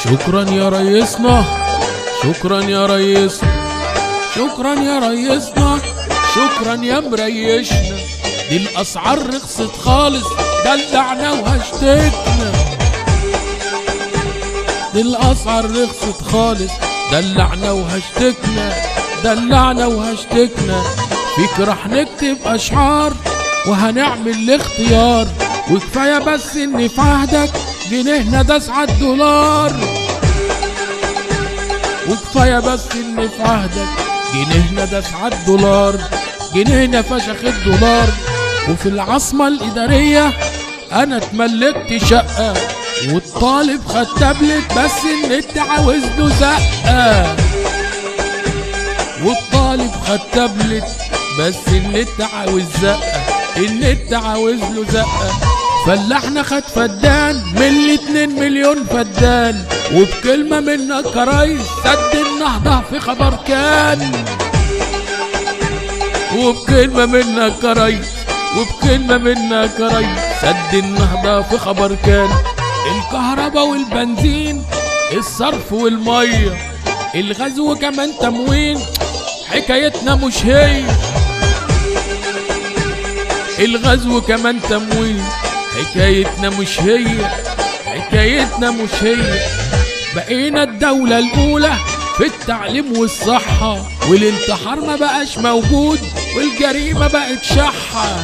شكرا يا ريسنا شكرا يا ريسنا شكرا يا ريسنا شكرا يا مريشنا دي الاسعار رخصت خالص دلعنا وهشتكنا دي الاسعار رخصت خالص دلعنا وهشتكنا دلعنا وهشتكنا فيك رح نكتب اشعار وهنعمل الاختيار وكفايه بس ان في عهدك جنيهنا داس على الدولار وكفايه بس ان في عهدك جنيهنا داس على الدولار جنيهنا فشخ الدولار وفي العاصمه الاداريه انا اتملكت شقه والطالب خد تابلت بس النت عاوز له زقه والطالب خد تابلت بس النت عاوز زقه النت عاوز له زقه فلاحنا خد فدان من الاتنين مليون فدان وبكلمة منك يا ريس سد النهضة في خبر كان وبكلمة منك يا ريس وبكلمة منك يا ريس سد النهضة في خبر كان الكهرباء والبنزين الصرف والمية الغاز وكمان تموين حكايتنا مش هي الغزو كمان تموين حكايتنا مش هي حكايتنا مش هي بقينا الدولة الأولى في التعليم والصحة والانتحار ما بقاش موجود والجريمة بقت شحة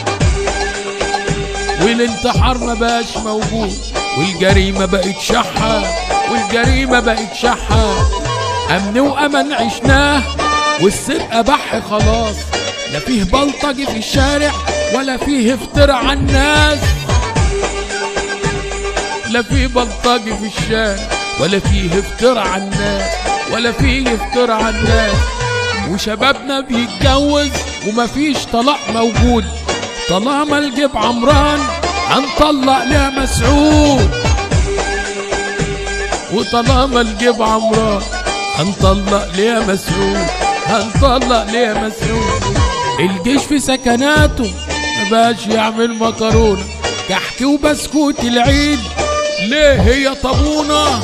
والانتحار ما بقاش موجود والجريمة بقت شحة والجريمة بقت شحة أمن وأمن عشناه والسرقة بح خلاص لا فيه بلطجي في الشارع ولا فيه افتراء على الناس لا فيه بلطجي في الشارع ولا فيه افتراء على الناس ولا فيه افتراء على الناس وشبابنا بيتجوز ومفيش طلاق موجود طالما الجيب عمران هنطلق لها مسعود وطالما الجيب عمران هنطلق ليها مسعود هنطلق ليها مسعود الجيش في سكناته مبقاش يعمل مكرونة كحك وبسكوت العيد ليه هي طابونة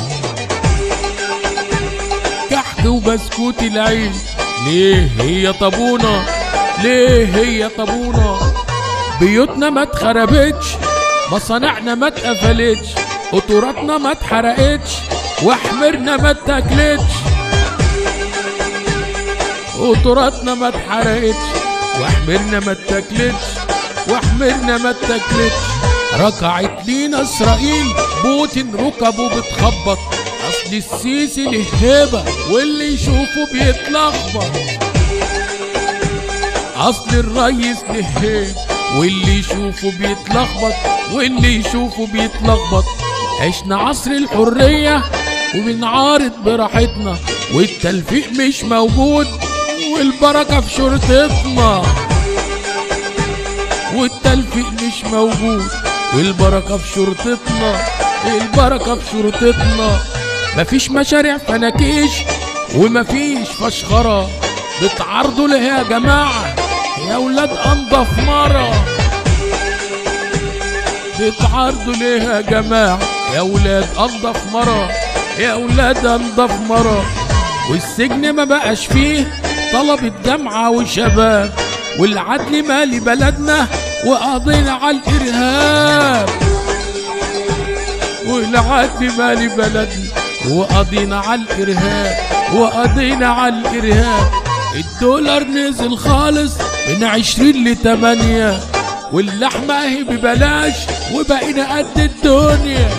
كحك وبسكوت العيد ليه هي طابونة ليه هي طابونة بيوتنا ما اتخربتش مصانعنا ما اتقفلتش قطوراتنا ما اتحرقتش وحمرنا ما اتاكلتش قطوراتنا ما اتحرقتش وحمرنا ما اتاكلتش وحمرنا ما اتاكلتش ركعت لينا اسرائيل بوتين ركبه بتخبط اصل السيسي له هبه واللي يشوفه بيتلخبط اصل الريس له هبه واللي يشوفه بيتلخبط واللي يشوفه بيتلخبط عشنا عصر الحريه وبنعارض براحتنا والتلفيق مش موجود والبركة في شرطتنا والتلفيق مش موجود والبركة في شرطتنا البركة في شرطتنا مفيش مشاريع فناكيش ومفيش فشخرة بتعرضوا ليه يا جماعة يا ولاد أنضف مرة بتعرضوا ليه يا جماعة يا ولاد أنضف مرة يا ولاد أنضف مرة والسجن ما بقاش فيه طلبة جامعة وشباب والعدل مالي بلدنا وقضينا على الإرهاب والعدل مالي بلدنا وقضينا على الإرهاب وقضينا على الإرهاب الدولار نزل خالص من عشرين لتمانية واللحمة اهي ببلاش وبقينا قد الدنيا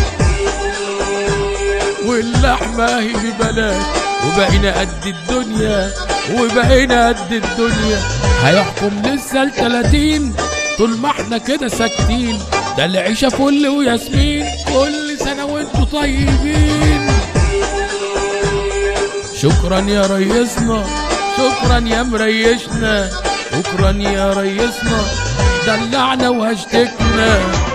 واللحمة اهي ببلاش وبقينا قد الدنيا وبقينا قد الدنيا هيحكم لسه التلاتين طول ما احنا كده ساكتين ده العيشة فل وياسمين كل سنة وانتوا طيبين شكرا يا ريسنا شكرا يا مريشنا شكرا يا ريسنا دلعنا وهشتكنا